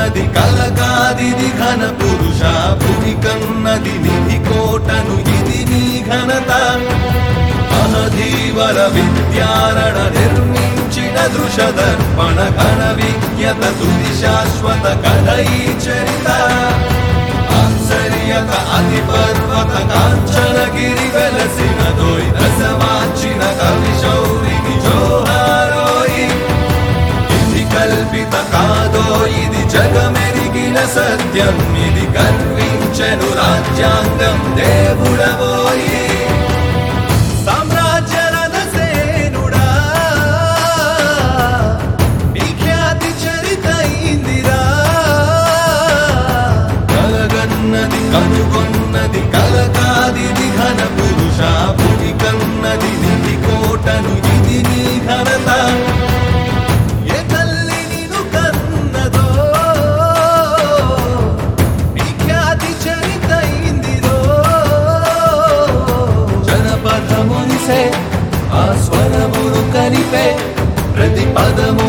కనుగొన్నది కలకాదిది ఘన పురుష భూమి కన్నది నిధి కోటను ఇది నీ ఘనత మహధీవర విద్యారణ నిర్మించిన దృశదర్పణ ఘన విజ్ఞత తుది శాశ్వత కథ ఈ చరిత ఆశ్చర్యత అతి పర్వత కాంచనగిరి వెలసిన దోయ్ రసవాంచిన కవి శౌరికి జోహారోయి ఇది కల్పిత కాదో ఇది జగమెరిగిన సత్యం ఇది గర్వించను రాజ్యాంగం దేవుడవోయి సామ్రాజ్య రథసేనుడా నీ ఖ్యాతి చరిత ఇందిరా కలగన్నది కనుగొన్నది కలకాదిది ఘన పురుష భూమి కన్నది నిధి కోటను ఇది నీ ఘనత ఏ తల్లి నిన్ను కన్నదో నీ ఖ్యాతి చరిత ఇందిరో జనపదమునిసే ఆ స్వరమును కనిపే ప్రతి పదము